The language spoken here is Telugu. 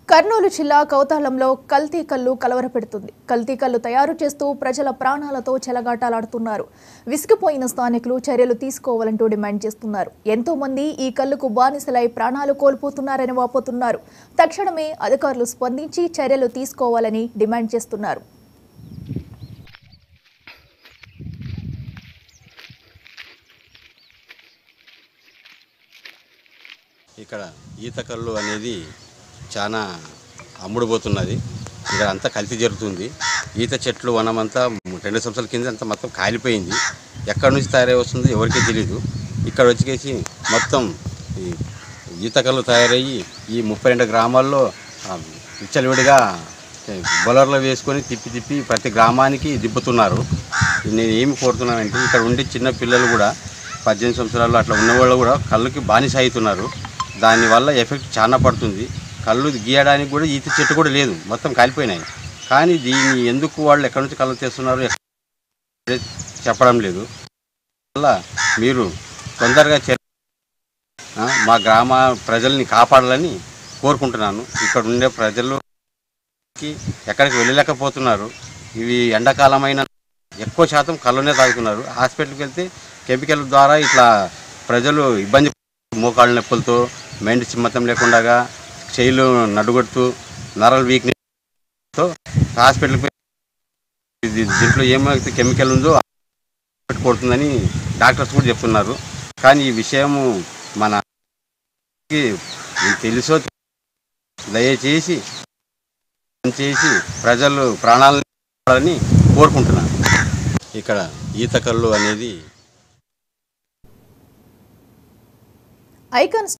కర్నూలు జిల్లా కౌతాళంలో కల్తీ కల్లు కలవరపెడుతుంది కల్తీ కల్లు తయారు చేస్తూ ప్రజల ప్రాణాలతో చెలగాటాలాడుతున్నారు విసిగిపోయిన స్థానికులు చర్యలు తీసుకోవాలంటూ డిమాండ్ చేస్తున్నారు ఎంతో మంది ఈ కల్లుకు బానిసలై ప్రాణాలు కోల్పోతున్నారని వాపోతున్నారు తక్షణమే అధికారులు స్పందించి చర్యలు తీసుకోవాలని డిమాండ్ చేస్తున్నారు ఇక్కడ ఈత కళ్ళు అనేది చాలా అమ్ముడుపోతున్నది ఇక్కడ అంతా కల్తీ జరుగుతుంది ఈత చెట్లు వనమంతా రెండు సంవత్సరాల కింద అంతా మొత్తం కాలిపోయింది ఎక్కడి నుంచి తయారై వస్తుందో ఎవరికీ తెలియదు ఇక్కడ వచ్చేసి మొత్తం ఈ ఈత కళ్ళు తయారయ్యి ఈ ముప్పై రెండు గ్రామాల్లో ఆ, విచ్చలవిడిగా బొలర్లో వేసుకొని తిప్పి తిప్పి ప్రతి గ్రామానికి దిబ్బుతున్నారు నేను ఏమి కోరుతున్నానంటే ఇక్కడ ఉండే చిన్న పిల్లలు కూడా పద్దెనిమిది సంవత్సరాలు అట్లా ఉన్నవాళ్ళు కూడా కళ్ళుకి బానిస అవుతున్నారు దానివల్ల ఎఫెక్ట్ చాలా పడుతుంది కళ్ళు గీయడానికి కూడా ఈత చెట్టు కూడా లేదు మొత్తం కాలిపోయినాయి కానీ దీన్ని ఎందుకు వాళ్ళు ఎక్కడి నుంచి కళ్ళు తెస్తున్నారు ఎక్కడ చెప్పడం లేదు వల్ల మీరు తొందరగా చర్య ఆ, మా గ్రామ ప్రజల్ని కాపాడాలని కోరుకుంటున్నాను ఇక్కడ ఉండే ప్రజలుకి ఎక్కడికి వెళ్ళలేకపోతున్నారు ఇవి ఎండాకాలమైన ఎక్కువ శాతం కళ్ళనే తాగుతున్నారు హాస్పిటల్కి వెళ్తే కెమికల్ ద్వారా ఇట్లా ప్రజలు ఇబ్బంది మోకాళ్ళ నొప్పులతో మైండ్ సిమ్మతం లేకుండా చేయిలు నడుగొడుతూ నరల్ వీక్నెస్తో హాస్పిటల్కి పోయి ఇది దీంట్లో ఏమైతే కెమికల్ ఉందో కొడుతుందని డాక్టర్స్ కూడా చెప్తున్నారు కానీ ఈ విషయము మన తెలుసో దయచేసి చేసి ప్రజలు ప్రాణాలని కోరుకుంటున్నాను ఇక్కడ ఈత కళ్ళు అనేది ఐకాన్